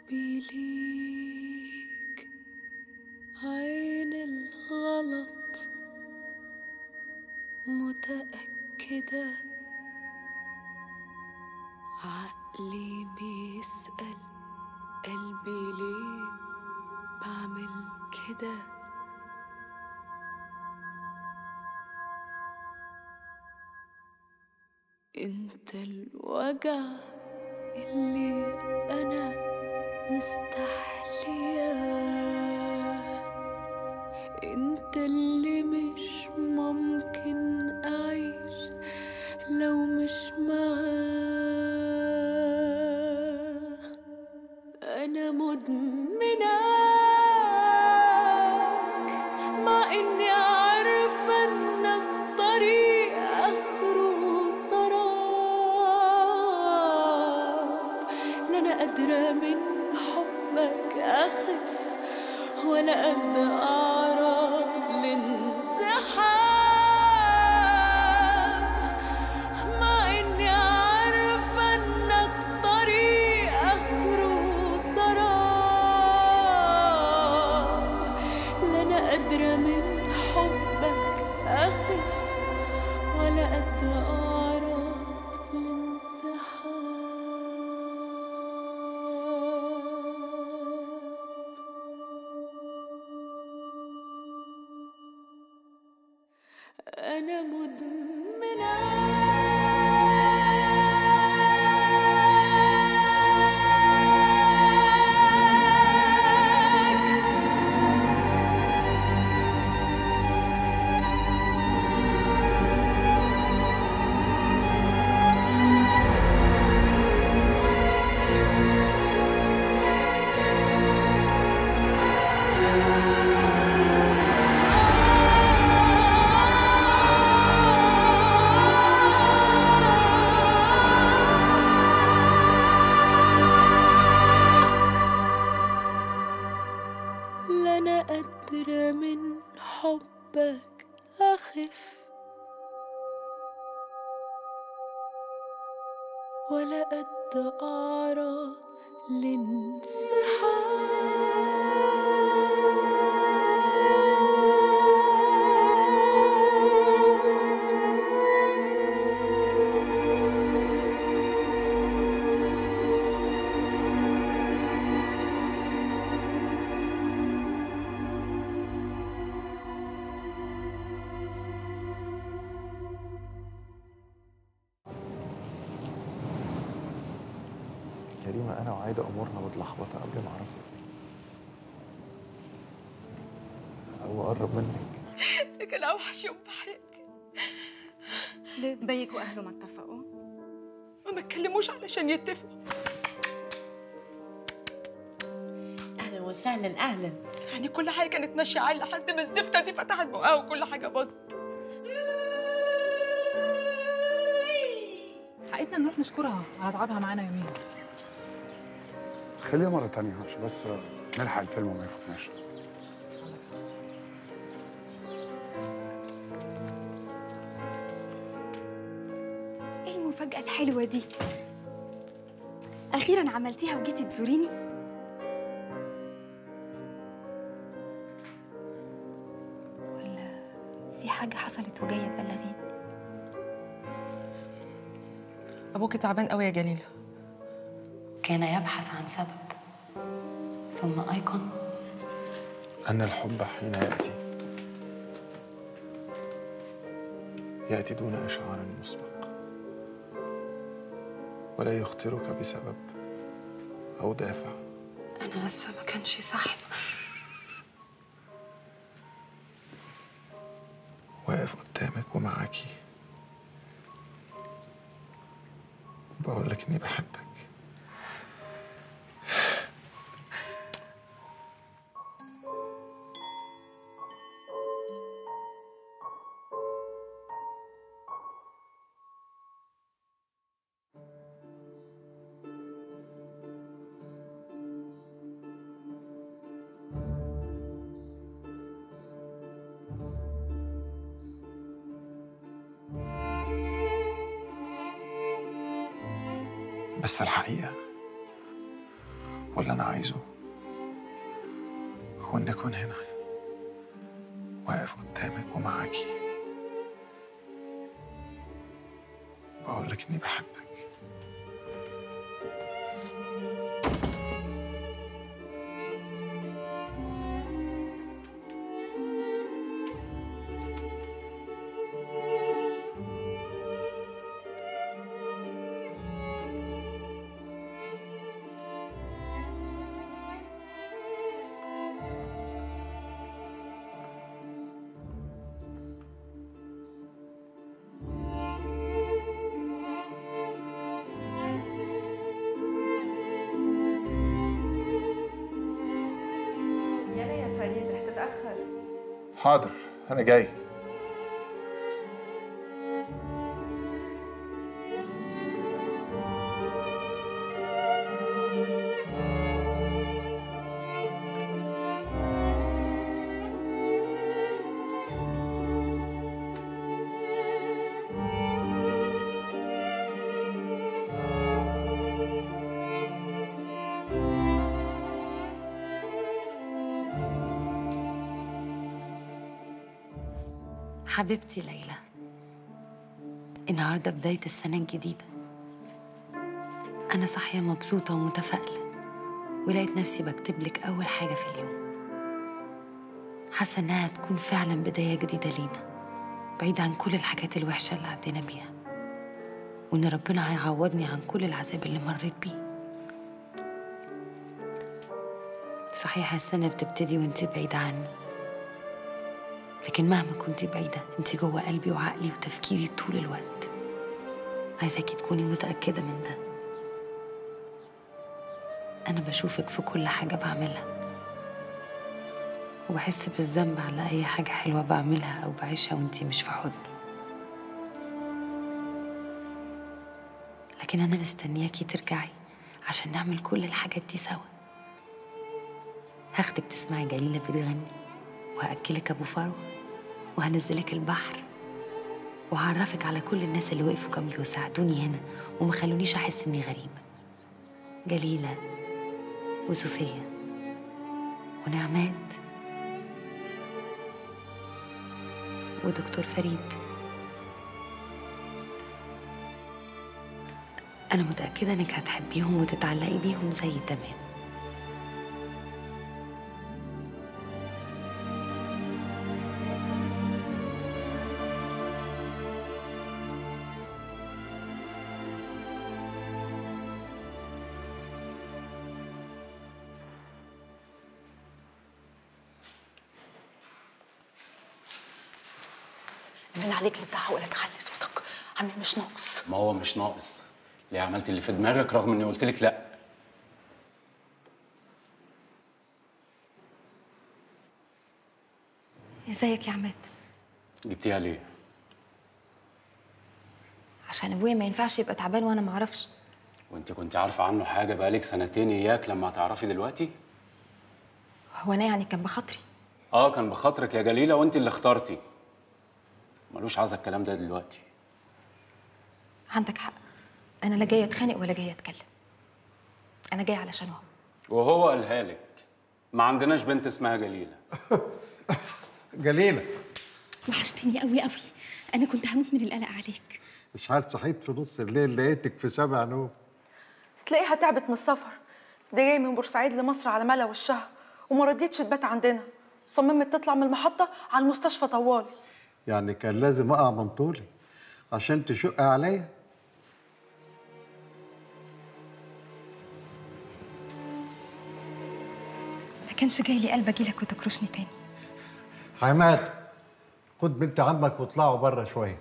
حبي ليك عين الغلط متأكدة عقلي بيسأل قلبي ليه بعمل كده انت الوجع اللي انا مستحلياه انت اللي مش ممكن اعيش لو مش معاه انا مدمناك مع اني عارفه انك طريق اخره سراب لا انا قادره من حبك اخف ولا قد اعرف الانسحاب مع اني عارفه انك طريق اخره سراب لا انا قادره من حبك اخف ولا قد اعرف الانسحاب أنا مدمنة لا أنا قادرة من حبك أخف ولا قد أعرض لانسحاب كريمة أنا وعايدة أمورنا متلخبطة قبل ما أعرفك أو أقرب منك ده كان اوحش يوم في حياتي ليه بيك واهله ما اتفقوا ما بتكلموش علشان يتفقوا اهلا وسهلا اهلا يعني كل حاجه كانت ماشيه عال لحد ما الزفته دي فتحت بقها وكل حاجه باظت حقيقتنا نروح نشكرها على تعبها معانا يومين خليها مرة تانية عشان بس نلحق الفيلم وما يفوتناش ايه المفاجأة الحلوة دي؟ أخيرا عملتيها وجيتي تزوريني؟ ولا في حاجة حصلت وجاية تبلغيني؟ ابوكي تعبان قوي يا جليله كان يبحث عن سبب ثم أيقن أن الحب حين يأتي يأتي دون إشعار مسبق ولا يخطرك بسبب أو دافع أنا آسفة ما كانش صح واقف قدامك ومعاكي بقول لك إني بحبك بس الحقيقة واللي أنا عايزه هو إني أكون هنا واقف قدامك ومعاكي بقول لك إني بحبك يلا يا فريد رح تتأخر حاضر أنا جاي حبيبتي ليلى النهارده بداية السنة الجديدة أنا صاحية مبسوطة ومتفائلة ولقيت نفسي بكتب لك أول حاجة في اليوم حاسة إنها هتكون فعلا بداية جديدة لينا بعيد عن كل الحاجات الوحشة اللي عدينا بيها وإن ربنا هيعوضني عن كل العذاب اللي مريت بيه صحيح السنة بتبتدي وانت بعيدة عني لكن مهما كنت بعيدة انت جوه قلبي وعقلي وتفكيري طول الوقت عايزاكي تكوني متأكدة من ده أنا بشوفك في كل حاجة بعملها وبحس بالذنب على أي حاجة حلوة بعملها أو بعيشها وانتي مش في حضني لكن أنا مستنياكي ترجعي عشان نعمل كل الحاجات دي سوا هاخدك تسمعي جليلة بتغني وهأكلك أبو فروة وهنزلك البحر وهعرفك على كل الناس اللي وقفوا جنبي وساعدوني هنا وما خلونيش أحس إني غريبة جليلة وصوفيا ونعمات ودكتور فريد أنا متأكدة إنك هتحبيهم وتتعلقي بيهم زي تمام من عليك لا تزعق ولا تعلي صوتك عمي مش ناقص ما هو مش ناقص ليه عملت اللي في دماغك رغم اني قلت لك لا ازيك يا عماد جبتيها ليه عشان ابويا ما ينفعش يبقى تعبان وانا ما اعرفش وانت كنت عارفه عنه حاجه بقالك سنتين اياك لما هتعرفي دلوقتي هو انا يعني كان بخاطري اه كان بخاطرك يا جليله وانت اللي اخترتي ملوش عايزه الكلام ده دلوقتي عندك حق انا لا جايه اتخانق ولا جايه اتكلم انا جايه علشان هو وهو قالها لك ما عندناش بنت اسمها جليله جليلة وحشتني قوي قوي انا كنت هموت من القلق عليك اشحال صحيت في نص الليل لقيتك في سبع نوم تلاقيها تعبت من السفر ده جاي من بورسعيد لمصر على ملا وشها وما رضيتش تبات عندنا صممت تطلع من المحطة على المستشفى طوال يعني كان لازم اقع من طولي عشان تشق عليا ما كانش جاي لي قلب اجيلك وتكرشني تاني عماد خد بنت عمك واطلعوا بره شويه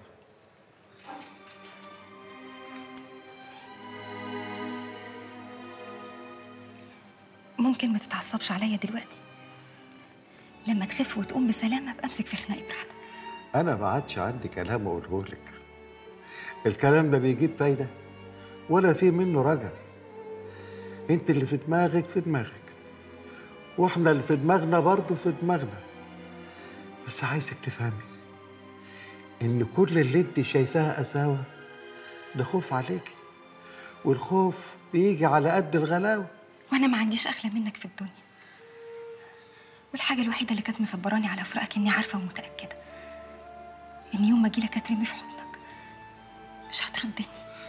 ممكن ما تتعصبش عليا دلوقتي لما تخف وتقوم بسلامه ابقى امسك في خناقي براحتك انا ما عادش عندي كلام اقوله لك الكلام لا بيجيب فايده ولا في منه رجع انت اللي في دماغك في دماغك واحنا اللي في دماغنا برضه في دماغنا بس عايزك تفهمي ان كل اللي انت شايفاها قساوه ده خوف عليكي والخوف بيجي على قد الغلاوه وانا ما عنديش اغلى منك في الدنيا والحاجه الوحيده اللي كانت مصبراني على فراقك اني عارفه ومتاكده ان يوم ما اجيلك اترمي في حضنك مش هتردني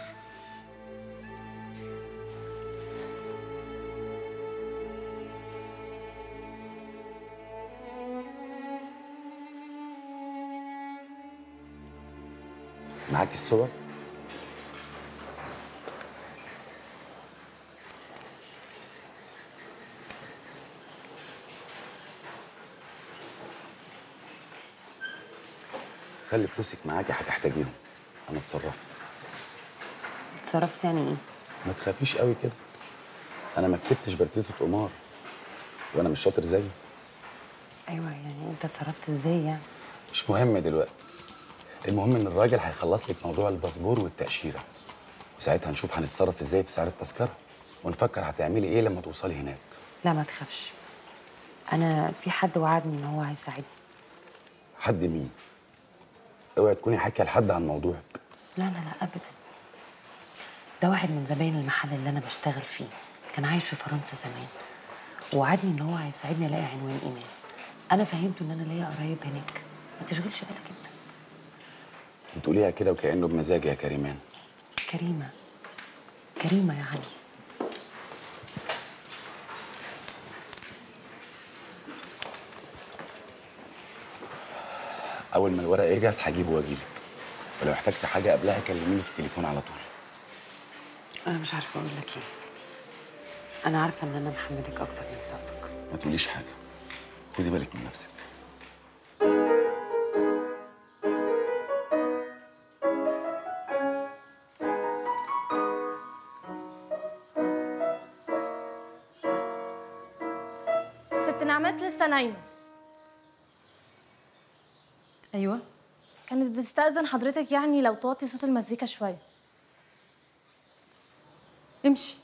معاك الصور خلي فلوسك معاكي هتحتاجيهم انا اتصرفت اتصرفت يعني ايه ما تخافيش قوي كده انا ما كسبتش برتيتة قمار وانا مش شاطر زيي ايوه يعني انت اتصرفت ازاي يعني مش مهم دلوقتي المهم ان الراجل هيخلص لك موضوع الباسبور والتاشيره وساعتها نشوف هنتصرف ازاي في سعر التذكره ونفكر هتعملي ايه لما توصلي هناك لا ما تخافش انا في حد وعدني ان هو هيساعدني حد مين اوعي تكوني حاكيه لحد عن موضوعك لا لا لا ابدا ده واحد من زباين المحل اللي انا بشتغل فيه كان عايش في فرنسا زمان ووعدني ان هو هيساعدني الاقي عنوان ايمان انا فهمته ان انا ليا قرايب هناك ما تشغلش بالك انت بتقوليها كده وكانه بمزاجي يا كريمان كريمه كريمه يا علي اول ما الورق يجهز هجيبه واجيلك ولو احتجت حاجه قبلها كلميني في التليفون على طول انا مش عارفه اقول لك ايه انا عارفه ان انا محملك اكتر من طاقتك ما تقوليش حاجه خدي بالك من نفسك ست نعمات لسه نايمه ايوه كانت بتستأذن حضرتك يعني لو توطي صوت المزيكا شويه امشي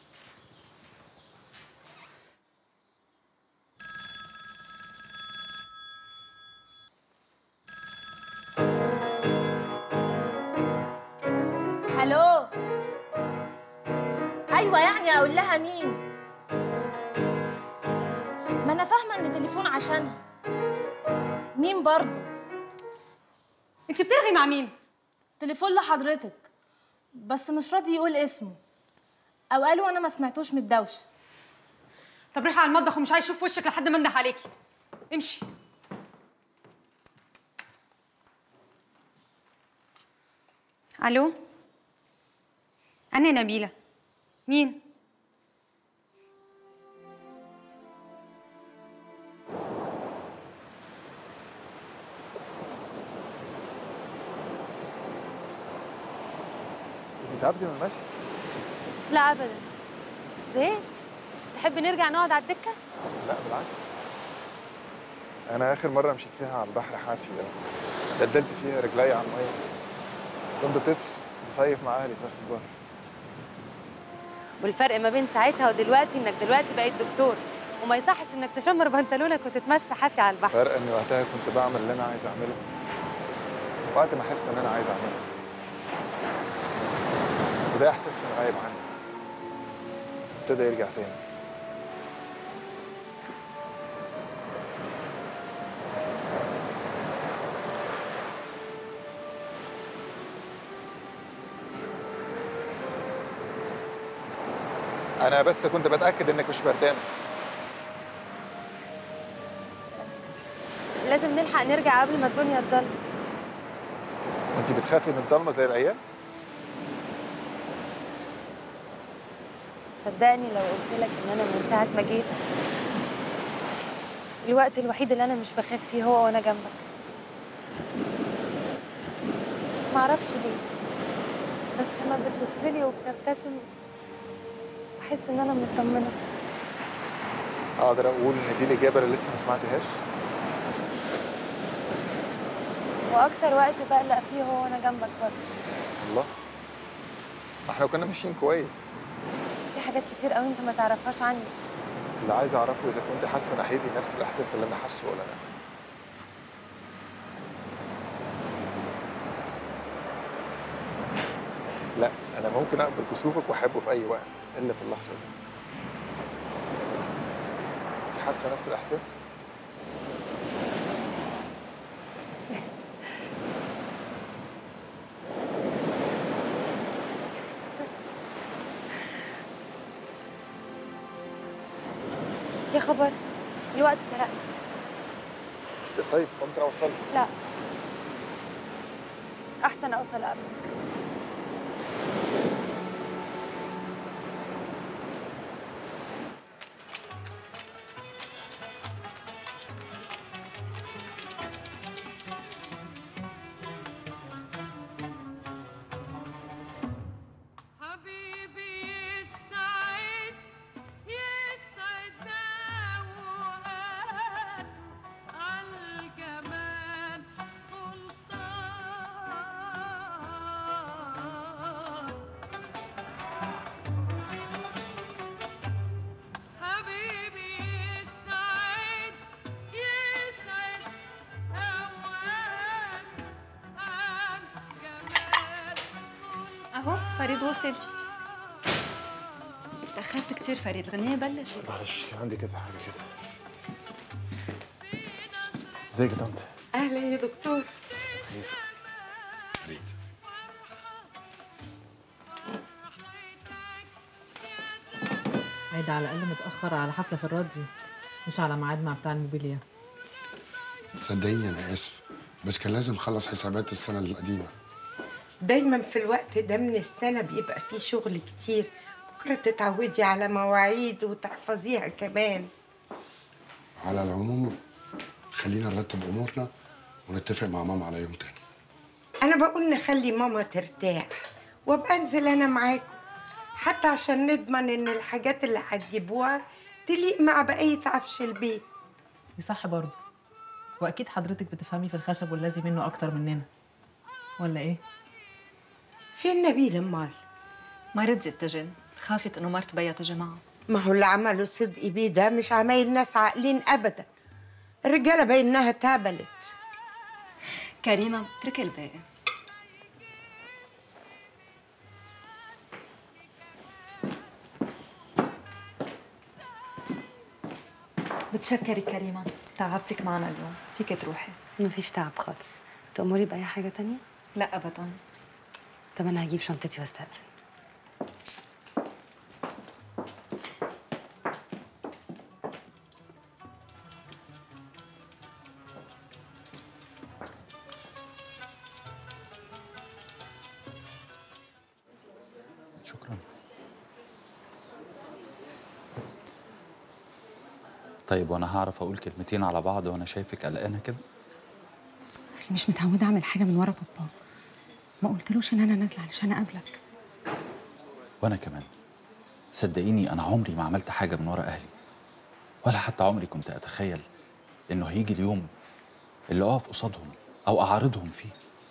الو ايوه يعني اقول لها مين ما انا فاهمه ان تليفون عشانها مين برضو انت بترغي مع مين تليفون لحضرتك بس مش راضي يقول اسمه او قالوا انا ما سمعتوش من الدوشه طب روحي على المطبخ ومش عايز اشوف وشك لحد ما انده عليكي امشي الو انا نبيله مين انت تعبتي من المشي لا ابدا زهقت تحب نرجع نقعد على الدكه لا بالعكس انا اخر مره مشيت فيها على البحر حافي دلدلت فيها رجلي على الميه كنت طفل مصيف مع اهلي في راس البر والفرق ما بين ساعتها ودلوقتي انك دلوقتي بقيت دكتور وما يصحش انك تشمر بنطلونك وتتمشى حافي على البحر فرق اني وقتها كنت بعمل اللي انا عايز اعمله وقت ما احس ان انا عايز اعمله وده احساس كان غايب عني ابتدى يرجع تاني انا بس كنت بتاكد انك مش بردانه لازم نلحق نرجع قبل ما الدنيا تضل انت بتخافي من الضلمه زي العيال صدقني لو قلت لك ان انا من ساعه ما جيت الوقت الوحيد اللي انا مش بخاف فيه هو وانا جنبك معرفش ليه بس لما بتبص لي وبتبتسم بحس ان انا مطمنه اقدر اقول ان دي الاجابه اللي لسه ما سمعتهاش واكتر وقت بقلق فيه هو وانا جنبك برضه الله احنا كنا ماشيين كويس في حاجات كتير قوي انت ما تعرفهاش عني اللي عايز اعرفه اذا كنت حاسه ناحيتي نفس الاحساس اللي انا حاسه ولا لا لا انا ممكن اقبل كسوفك واحبه في اي وقت الا في اللحظه دي حاسه نفس الاحساس يا خبر الوقت سرقنا طيب ممكن اوصلك لا احسن اوصل قبلك اهو فريد وصل تأخرت كتير فريد الغنية بلشت معلش كان عندي كذا حاجه كده ازيك يا طنط اهلا يا دكتور فريد عايدة على الأقل متأخرة على حفلة في الراديو مش على ميعاد مع بتاع الموبيليا صدقيني انا اسف بس كان لازم اخلص حسابات السنه القديمه دايما في الوقت ده من السنة بيبقى فيه شغل كتير بكرة تتعودي على مواعيد وتحفظيها كمان على العموم خلينا نرتب امورنا ونتفق مع ماما على يوم تاني أنا بقول نخلي ماما ترتاح وابقى أنزل أنا معاكم حتى عشان نضمن إن الحاجات اللي هتجيبوها تليق مع بقية عفش البيت دي صح برضه وأكيد حضرتك بتفهمي في الخشب واللازم منه أكتر مننا ولا إيه؟ فين نبيل أمال؟ ما رضيت تجن خافت انه مرت بيا تجي معه ما هو اللي عمله صدقي بيه ده مش عمايل ناس عاقلين أبدا الرجالة باين إنها تهبلت كريمة اتركي الباقي بتشكري كريمة تعبتك معنا اليوم فيك تروحي مفيش تعب خالص تأمري بأي حاجة تانية؟ لا أبدا طب أنا هجيب شنطتي واستأذن شكرا طيب وانا هعرف اقول كلمتين على بعض وانا شايفك قلقانه كده اصل مش متعوده اعمل حاجه من ورا بابا ما قلتلوش ان انا نازله علشان اقابلك وانا كمان صدقيني انا عمري ما عملت حاجه من ورا اهلي ولا حتى عمري كنت اتخيل انه هيجي اليوم اللي اقف قصادهم او اعارضهم فيه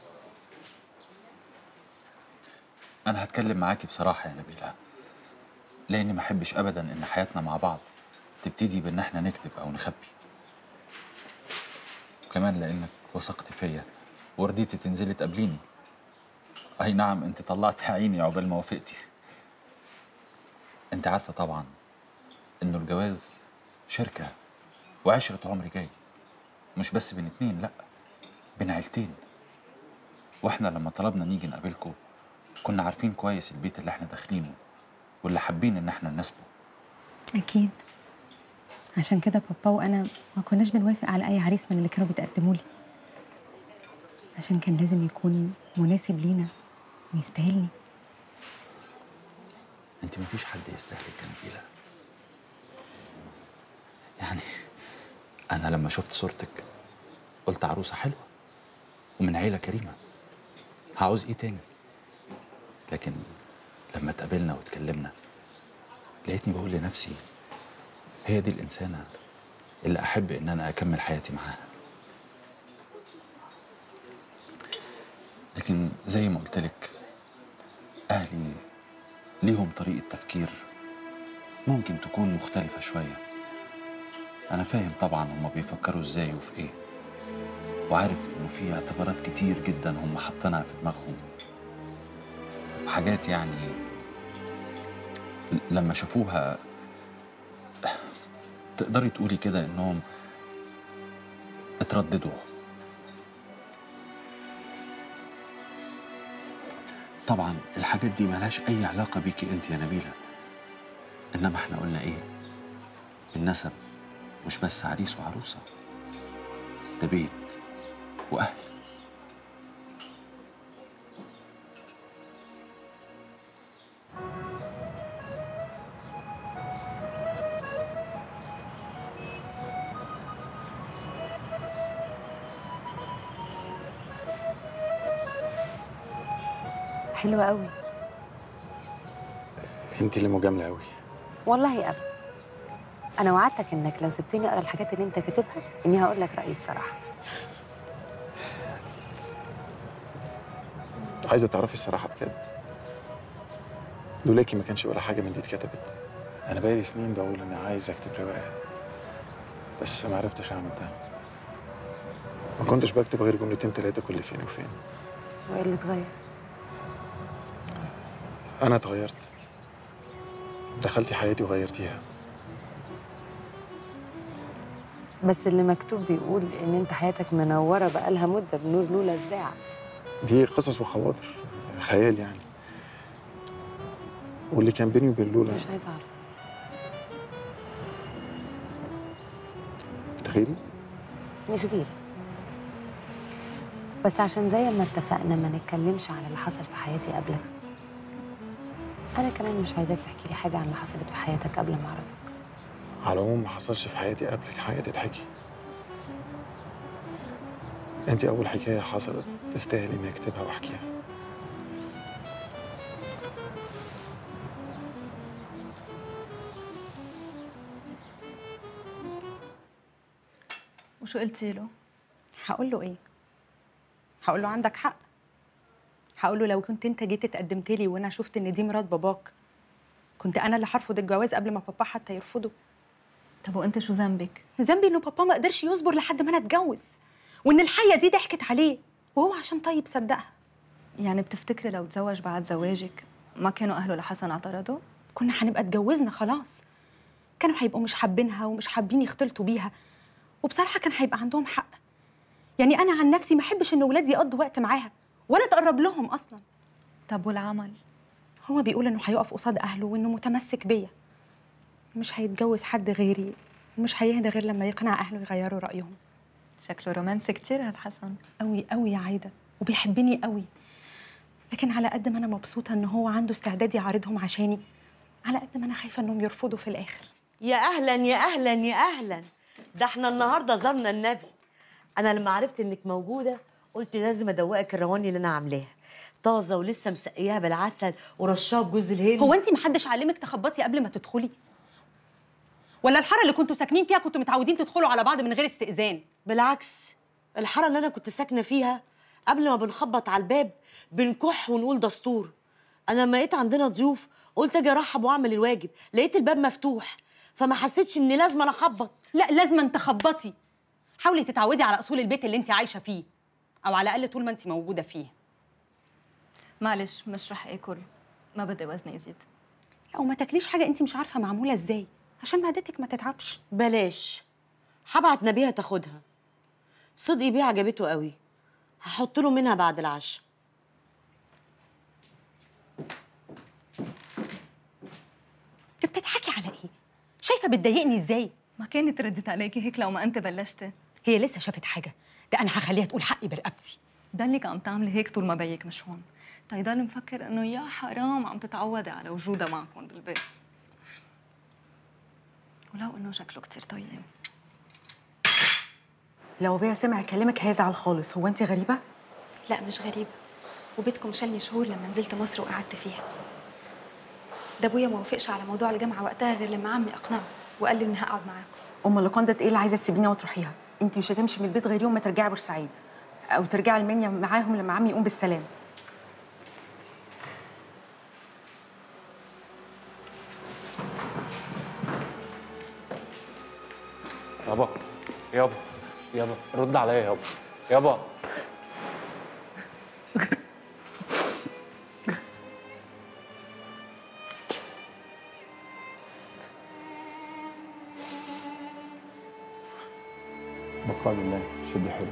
انا هتكلم معاكي بصراحه يا نبيله لاني ما احبش ابدا ان حياتنا مع بعض تبتدي بان احنا نكذب او نخبي كمان لانك وثقتي فيا ورضيتي تنزلي تقابليني اي نعم انت طلعتي عيني عقبال ما وافقتي انت عارفه طبعا انه الجواز شركه وعشره عمر جاي مش بس بين اتنين لا بين عيلتين واحنا لما طلبنا نيجي نقابلكم كنا عارفين كويس البيت اللي احنا داخلينه واللي حابين ان احنا نناسبه اكيد عشان كده بابا وانا ما كناش بنوافق على اي عريس من اللي كانوا بيتقدموا لي عشان كان لازم يكون مناسب لينا ويستاهلني انت مفيش حد يستاهلك يا نبيله يعني انا لما شفت صورتك قلت عروسه حلوه ومن عيله كريمه هعوز ايه تاني لكن لما اتقابلنا واتكلمنا لقيتني بقول لنفسي هي دي الانسانه اللي احب ان انا اكمل حياتي معاها لكن زي ما قلت لك اهلي ليهم طريقه تفكير ممكن تكون مختلفه شويه انا فاهم طبعا هما بيفكروا ازاي وفي ايه وعارف انه في اعتبارات كتير جدا هم حاطينها في دماغهم حاجات يعني لما شافوها تقدري تقولي كده انهم اترددوا طبعا الحاجات دي ملهاش اي علاقه بيكي انت يا نبيله انما احنا قلنا ايه النسب مش بس عريس وعروسه ده بيت واهل حلوة قوي انت اللي مجامله قوي والله ابدا انا وعدتك انك لو سبتني اقرا الحاجات اللي انت كاتبها اني هقول لك رايي بصراحه عايزه تعرفي الصراحه بجد لولاكي ما كانش ولا حاجه من دي اتكتبت انا بقالي سنين بقول اني عايز اكتب روايه بس ما عرفتش اعمل ده ما كنتش بكتب غير جملتين ثلاثه كل فين وفين وايه اللي اتغير انا اتغيرت دخلتي حياتي وغيرتيها بس اللي مكتوب بيقول ان انت حياتك منوره بقالها مده بنور لولا الزاعه دي قصص وخواطر خيال يعني واللي كان بيني وبين لولا مش عايزه اعرف تخيلي مش غير بس عشان زي ما اتفقنا ما نتكلمش عن اللي حصل في حياتي قبلك انا كمان مش عايزاك تحكي لي حاجه عن اللي حصلت في حياتك قبل ما اعرفك على العموم ما حصلش في حياتي قبلك حاجه تتحكي انت اول حكايه حصلت تستاهل اني اكتبها واحكيها وشو قلتي له؟ هقول له ايه؟ هقول له عندك حق هقول له لو كنت انت جيت اتقدمت لي وانا شفت ان دي مرات باباك كنت انا اللي هرفض الجواز قبل ما بابا حتى يرفضه طب وانت شو ذنبك؟ ذنبي انه بابا ما قدرش يصبر لحد ما انا اتجوز وان الحيه دي ضحكت عليه وهو عشان طيب صدقها يعني بتفتكري لو تزوج بعد زواجك ما كانوا اهله لحسن اعترضوا؟ كنا هنبقى اتجوزنا خلاص كانوا هيبقوا مش حابينها ومش حابين يختلطوا بيها وبصراحه كان هيبقى عندهم حق يعني انا عن نفسي ما احبش ان ولادي يقضوا وقت معاها ولا تقرب لهم اصلا طب والعمل هو بيقول انه هيقف قصاد اهله وانه متمسك بيا مش هيتجوز حد غيري ومش هيهدى غير لما يقنع اهله يغيروا رايهم شكله رومانسي كتير هالحسن قوي قوي يا عايده وبيحبني قوي لكن على قد ما انا مبسوطه ان هو عنده استعداد يعارضهم عشاني على قد ما انا خايفه انهم يرفضوا في الاخر يا اهلا يا اهلا يا اهلا ده احنا النهارده زرنا النبي انا لما عرفت انك موجوده قلت لازم ادوقك الرواني اللي انا عاملاها طازه ولسه مسقياها بالعسل ورشاها بجوز الهند هو انت محدش علمك تخبطي قبل ما تدخلي ولا الحاره اللي كنتوا ساكنين فيها كنتوا متعودين تدخلوا على بعض من غير استئذان بالعكس الحاره اللي انا كنت ساكنه فيها قبل ما بنخبط على الباب بنكح ونقول دستور انا لما لقيت عندنا ضيوف قلت اجي ارحب واعمل الواجب لقيت الباب مفتوح فما حسيتش اني لازم أنا اخبط لا لازم تخبطي حاولي تتعودي على اصول البيت اللي انت عايشه فيه او على الاقل طول ما انت موجوده فيه معلش مش رح اكل ما بدي وزني يزيد لا وما تاكليش حاجه انت مش عارفه معموله ازاي عشان معدتك ما تتعبش بلاش هبعت نبيها تاخدها صدقي بيه عجبته قوي هحط له منها بعد العشاء انت بتضحكي على ايه شايفه بتضايقني ازاي ما كانت ردت عليكي هيك لو ما انت بلشتي هي لسه شافت حاجه ده انا هخليها تقول حقي برقبتي ضلك عم تعملي هيك طول ما بيك مش هون تيضل مفكر انه يا حرام عم تتعودي على وجودها معكم بالبيت ولو انه شكله كتير طيب لو بيا سمع كلامك هيزعل خالص هو انت غريبه لا مش غريبة وبيتكم شالني شهور لما نزلت مصر وقعدت فيها ده ابويا ما وافقش على موضوع الجامعة وقتها غير لما عمي اقنعه وقال لي اني هقعد معاكم ام لوكاندا ايه اللي عايزه تسيبيني وتروحيها انت مش هتمشي من البيت غير يوم ما ترجعي بورسعيد او ترجعي المنيا معاهم لما عمي يقوم بالسلام يابا يابا يابا رد عليا يابا يابا البقاء لله شدي حلو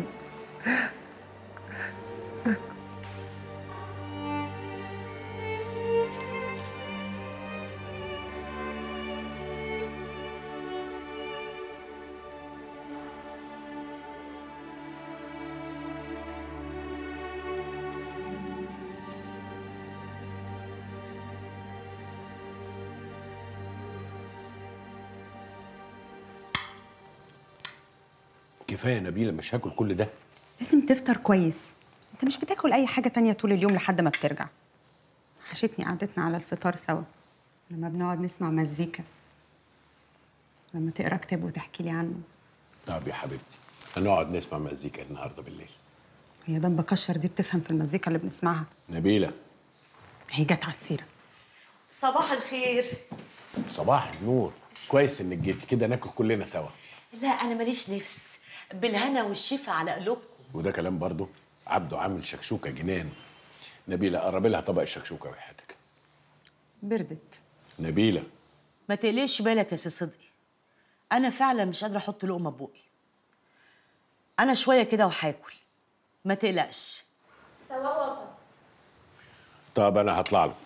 كفايه يا نبيله مش هاكل كل ده لازم تفطر كويس انت مش بتاكل اي حاجه تانية طول اليوم لحد ما بترجع وحشتني قعدتنا على الفطار سوا لما بنقعد نسمع مزيكا لما تقرا كتاب وتحكي لي عنه طب يا حبيبتي هنقعد نسمع مزيكا النهارده بالليل هي دم بكشر دي بتفهم في المزيكا اللي بنسمعها نبيله هي جت على السيره صباح الخير صباح النور كويس انك جيتي كده ناكل كلنا سوا لا انا ماليش نفس بالهنا والشفا على قلوبكم وده كلام برضه عبده عامل شكشوكه جنان نبيله قربي لها طبق الشكشوكه وحياتك بردت نبيله ما تقلقش بالك يا سي صدقي انا فعلا مش قادره احط لقمه بوقي انا شويه كده وهاكل ما تقلقش سواء وصل طب انا هطلع له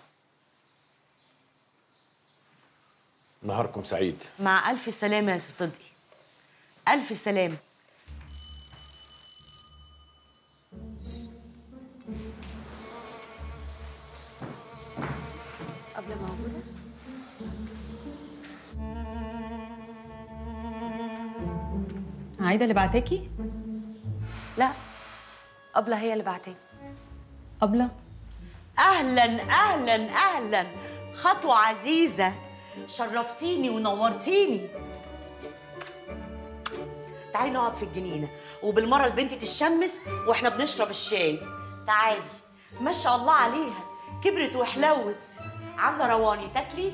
نهاركم سعيد مع الف سلامه يا سي صدقي الف سلامه قبل موجودة؟ عايده اللي بعتاكي لا قبلة هي اللي بعتاني قبلة اهلا اهلا اهلا خطوه عزيزه شرفتيني ونورتيني تعالي نقعد في الجنينه وبالمره البنت تتشمس واحنا بنشرب الشاي تعالي ما شاء الله عليها كبرت وحلوت عامله رواني تاكلي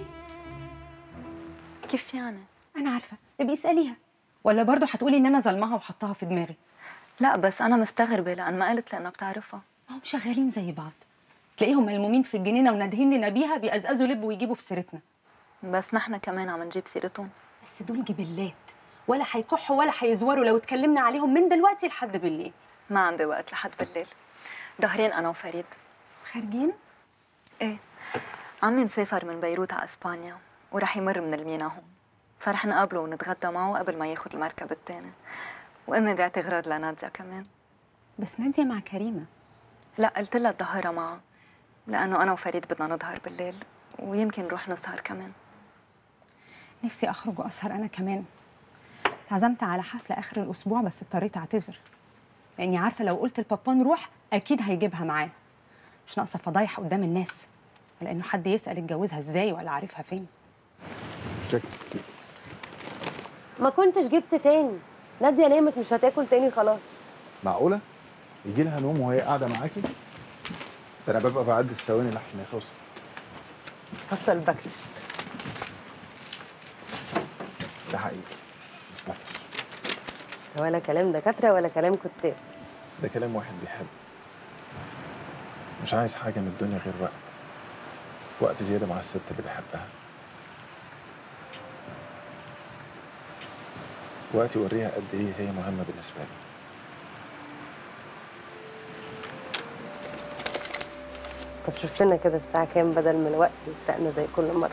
كيف يعني انا عارفه ابقي اساليها ولا برضه هتقولي ان انا ظلمها وحطها في دماغي لا بس انا مستغربه لان ما قالت لي انها بتعرفها ما هم شغالين زي بعض تلاقيهم ملمومين في الجنينه ونادهين لنا بيها بيقزقزوا لب ويجيبوا في سيرتنا بس نحن كمان عم نجيب سيرتهم بس دول جبلات ولا هيكحوا ولا هيزوروا لو اتكلمنا عليهم من دلوقتي لحد بالليل ما عندي وقت لحد بالليل ظهرين انا وفريد خارجين ايه عمي مسافر من بيروت على اسبانيا ورح يمر من المينا هون فرح نقابله ونتغدى معه قبل ما ياخد المركب الثاني وامي بعتي غراض لناديا كمان بس نادية مع كريمة لا قلت لها تظهرها معها لأنه أنا وفريد بدنا نظهر بالليل ويمكن نروح نسهر كمان نفسي اخرج واسهر انا كمان اتعزمت على حفله اخر الاسبوع بس اضطريت اعتذر لاني عارفه لو قلت لبابا نروح اكيد هيجيبها معاه مش ناقصه فضايح قدام الناس ولا انه حد يسال اتجوزها ازاي ولا عارفها فين تشيك ما كنتش جبت تاني نادية نامت مش هتاكل تاني خلاص معقوله يجي لها نوم وهي قاعده معاكي ده انا ببقى بعدي الثواني لحسن يخلصوا بطل بكش ده حقيقي مش بكش ولا كلام دكاترة ولا كلام كتاب ده كلام واحد بيحب مش عايز حاجه من الدنيا غير وقت وقت زياده مع الست اللي بحبها وقت يوريها قد ايه هي مهمه بالنسبه لي طب شوف لنا كده الساعة كام بدل ما الوقت يسرقنا زي كل مرة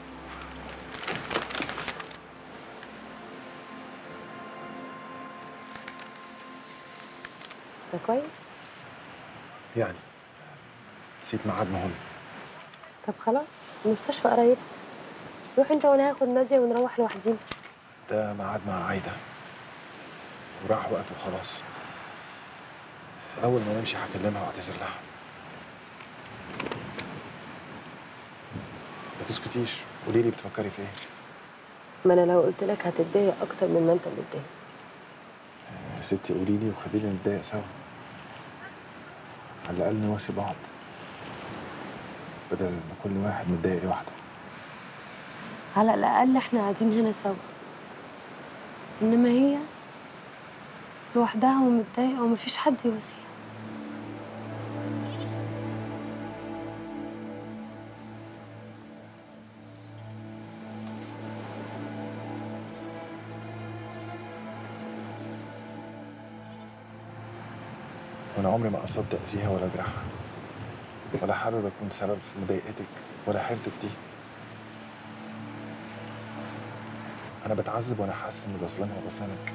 ده كويس يعني نسيت ميعاد مهم طب خلاص المستشفى قريب روح انت وانا هاخد نادية ونروح لوحدينا ده ميعاد مع عايده وراح وقت وخلاص اول ما نمشي هكلمها واعتذر لها ما تسكتيش قولي لي بتفكري في ايه ما انا لو قلت لك هتتضايق اكتر من ما انت متضايق يا ستي قولي لي وخلينا نتضايق سوا على الاقل نواسي بعض بدل ما كل واحد متضايق لوحده على الاقل احنا قاعدين هنا سوا انما هي لوحدها ومتضايقة ومفيش حد يواسيها وانا عمري ما قصدت اذيها ولا اجرحها ولا حابب اكون سبب في مضايقتك ولا حيرتك دي انا بتعذب وانا حاسس اني بظلمها وبظلمك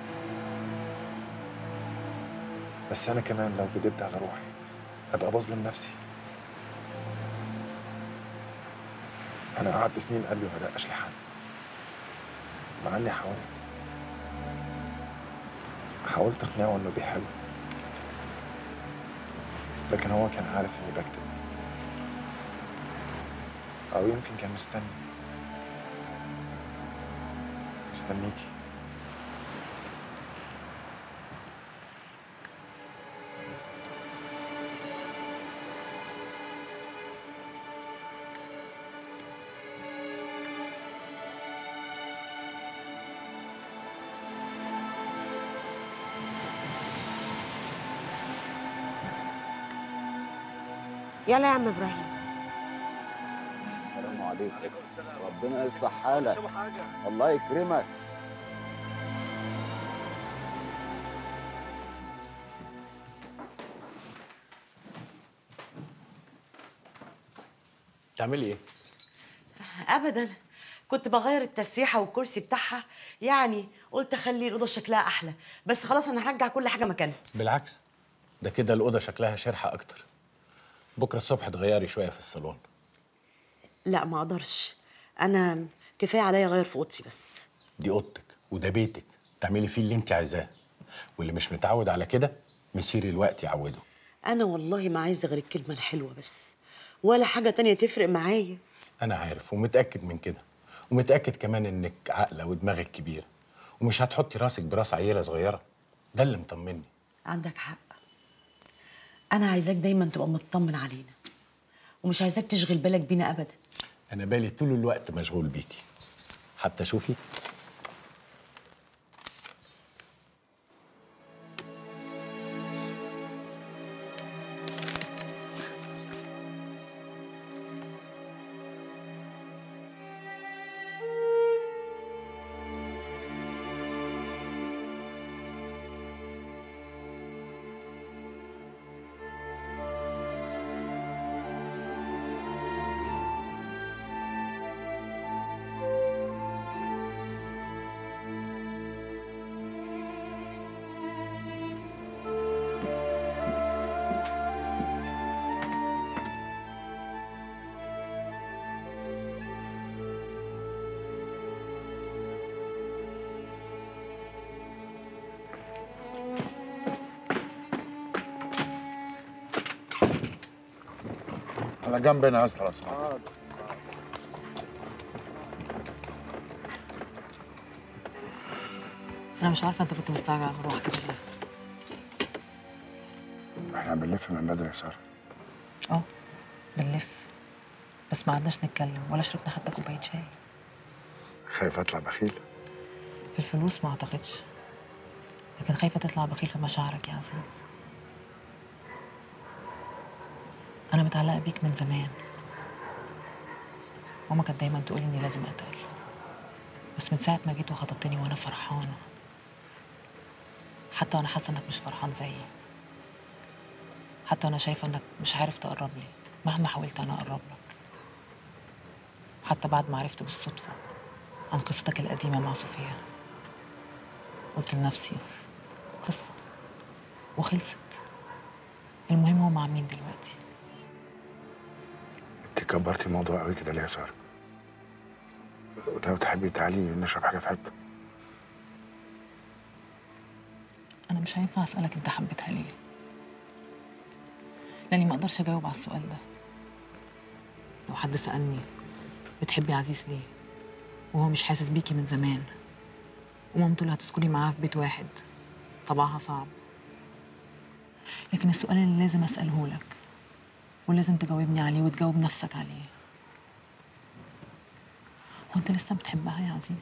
بس انا كمان لو كدبت على روحي ابقى بظلم نفسي انا قعدت سنين قلبي ما دقش لحد مع اني حاولت حاولت اقنعه انه بيحب لكن هو كان عارف اني بكتب او يمكن كان مستني مستنيكي يلا يا عم ابراهيم السلام عليكم ربنا يصلح حالك الله يكرمك تعملي ايه؟ ابدا كنت بغير التسريحه والكرسي بتاعها يعني قلت اخلي الاوضه شكلها احلى بس خلاص انا هرجع كل حاجه مكانها بالعكس ده كده الأوضة شكلها شرحة أكتر بكرة الصبح تغيري شوية في الصالون لا ما اقدرش انا كفايه عليا اغير في اوضتي بس دي أوضتك وده بيتك تعملي فيه اللي أنت عايزاه واللي مش متعود على كده مسير الوقت يعوده انا والله ما عايزه غير الكلمه الحلوه بس ولا حاجه تانية تفرق معايا أنا عارف ومتأكد من كده ومتأكد كمان إنك عاقلة ودماغك كبيرة ومش هتحطي راسك براس عيلة صغيرة ده اللي مطمني عندك حق انا عايزاك دايما تبقى مطمن علينا ومش عايزاك تشغل بالك بينا ابدا أنا بالي طول الوقت مشغول بيكي حتى شوفي على جنب هنا يا اسطى لو سمحت. انا مش عارفه انت كنت مستعجل على روحك كده ليه احنا بنلف من بدري يا ساره اه بنلف بس ما قعدناش نتكلم ولا شربنا حتى كوبايه شاي خايف اطلع بخيل في الفلوس ما اعتقدش لكن خايفه تطلع بخيل في مشاعرك يا عزيز انا متعلقه بيك من زمان ماما كانت دايما تقولي اني لازم اتقل بس من ساعه ما جيت وخطبتني وانا فرحانه حتى وانا حاسه انك مش فرحان زيي حتى وانا شايفه انك مش عارف تقرب لي مهما حاولت انا اقرب لك حتى بعد ما عرفت بالصدفه عن قصتك القديمه مع صوفيا قلت لنفسي قصه وخلصت المهم هو مع مين دلوقتي انت كبرتي الموضوع قوي كده ليه يا ساره لو تحبي تعالي نشرب حاجه في حته انا مش هينفع اسالك انت حبيتها ليه لاني ما اقدرش اجاوب على السؤال ده لو حد سالني بتحبي عزيز ليه وهو مش حاسس بيكي من زمان ومامته اللي هتسكني معاها في بيت واحد طبعها صعب لكن السؤال اللي لازم اساله لك ولازم تجاوبني عليه وتجاوب نفسك عليه هو انت لسه بتحبها يا عزيز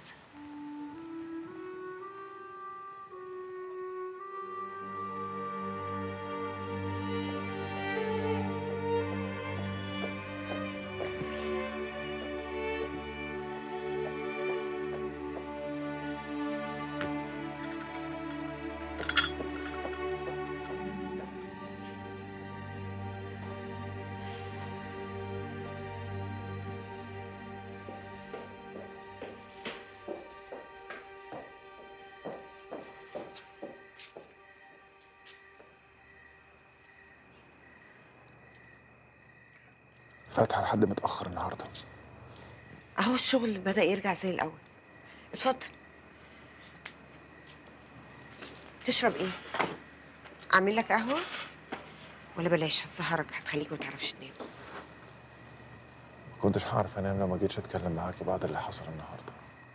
فاتحه لحد متاخر النهارده اهو الشغل بدأ يرجع زي الأول اتفضل تشرب ايه؟ أعمل لك قهوة؟ ولا بلاش هتسهرك هتخليك ما تعرفش تنام ما كنتش هعرف انام لو ما جيتش اتكلم معاكي بعد اللي حصل النهارده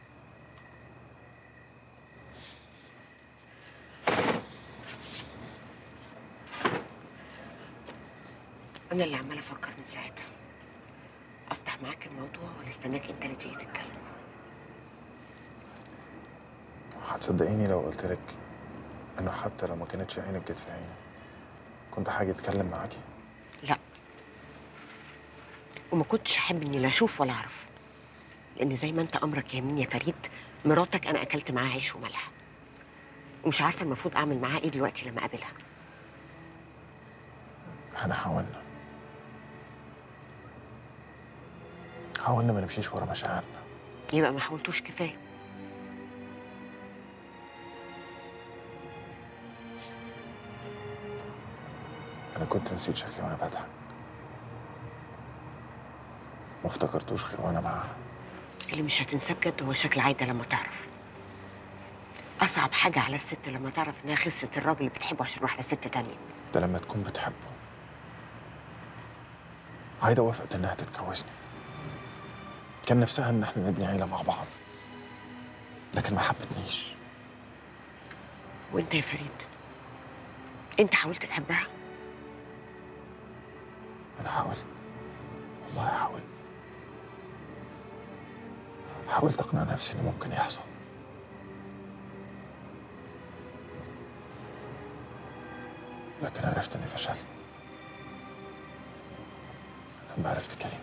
أنا اللي عمالة أفكر من ساعتها أفتح معاك الموضوع ولا استناك أنت اللي تيجي تتكلم هتصدقيني لو قلت لك انه حتى لو ما كانتش عينك جت في عيني كنت هاجي اتكلم معاكي لا وما كنتش أحب إني لا أشوف ولا أعرف لأن زي ما أنت أمرك يا مين يا فريد مراتك أنا أكلت معاها عيش وملح ومش عارفة المفروض أعمل معاها إيه دلوقتي لما أقابلها احنا حاولنا حاولنا ما نمشيش ورا مشاعرنا يبقى ما حاولتوش كفاية انا كنت نسيت شكلي وانا بضحك ما افتكرتوش غير وانا معاها اللي مش هتنساه بجد هو شكل عايدة لما تعرف أصعب حاجة على الست لما تعرف إنها خسرت الراجل اللي بتحبه عشان واحدة ست تانية ده لما تكون بتحبه عايدة وافقت انها تتجوزني كان نفسها ان احنا نبني عيلة مع بعض لكن ما حبتنيش وأنت يا فريد أنت حاولت تحبها انا حاولت والله حاولت حاولت اقنع نفسي انه ممكن يحصل لكن عرفت اني فشلت لما عرفت كريم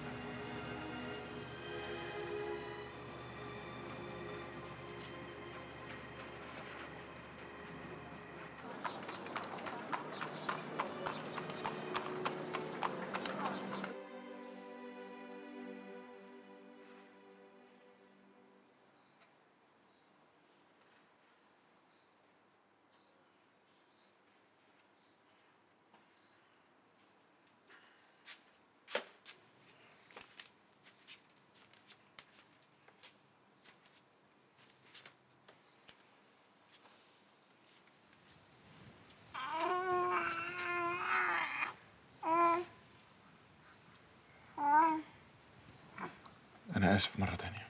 انا اسف مرة تانية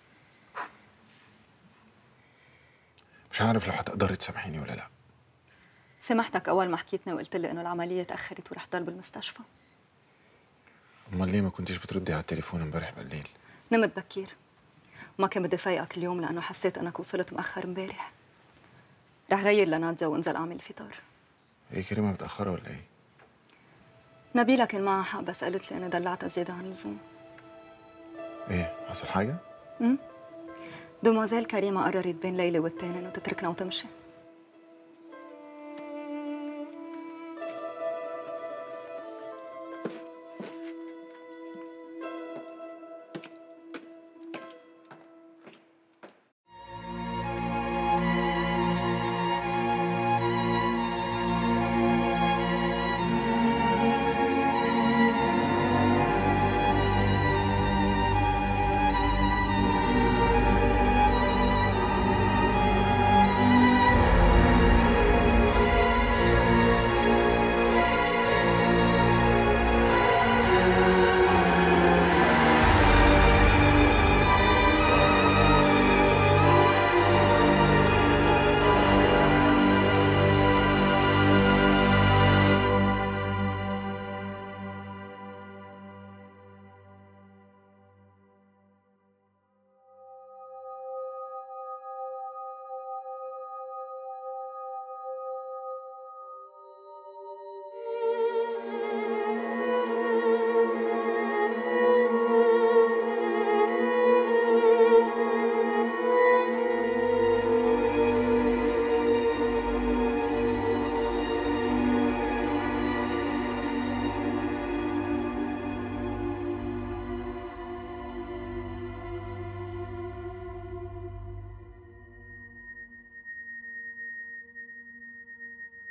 مش عارف لو هتقدري تسامحيني ولا لا سمحتك أول ما حكيتنا وقلت لي إنه العملية تأخرت ورح ضل بالمستشفى امال ليه ما كنتيش بتردي على التليفون امبارح بالليل نمت بكير وما كان بدي فايقك اليوم لأنه حسيت إنك وصلت مأخر امبارح رح غير لنادية وانزل أعمل الفطار ايه كريمة متأخرة ولا ايه نبيلة كان معها حق بس قالت لي أنا دلعتها زيادة عن اللزوم ايه حصل حاجة أمم؟ دوموزيل كريمة قررت بين ليلى والتاني إنه تتركنا وتمشي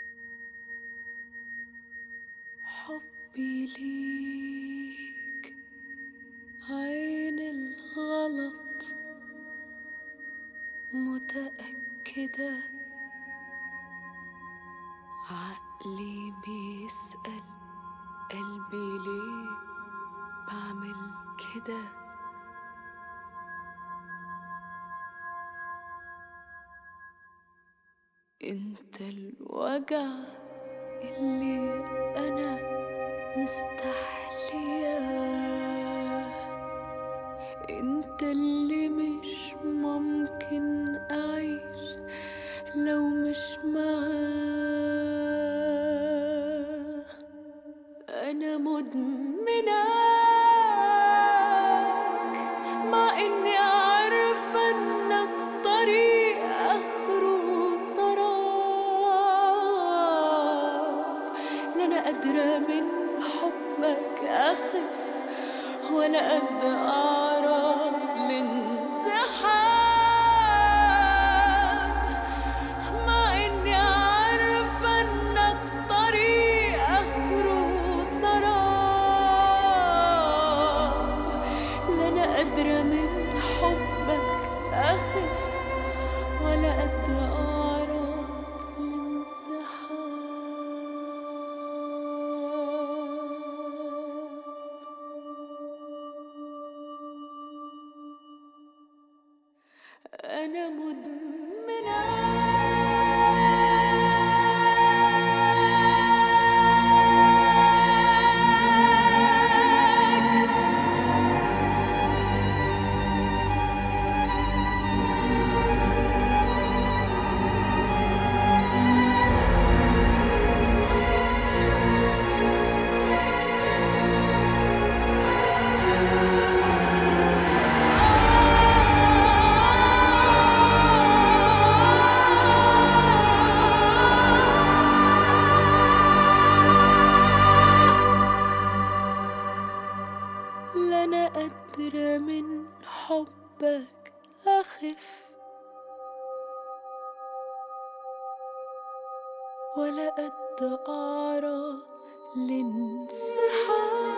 حبي ليك كده عقلي بيسأل قلبي ليه بعمل كده انت الوجع اللي انا مستحلياه انت اللي مش ممكن اعيش لو مش معاه انا مدمناك مع اني عارفه انك طريق اخره سراب لا انا قادره من حبك اخف ولا قد اعرف الانسحاب مع اني عارفه انك طريق اخره سراب لا انا قادره من حبك اخف ولا قد اعرف الانسحاب أنا مدمنة لا أنا قادرة من حبك أخف ولا قد أعرض لانسحاب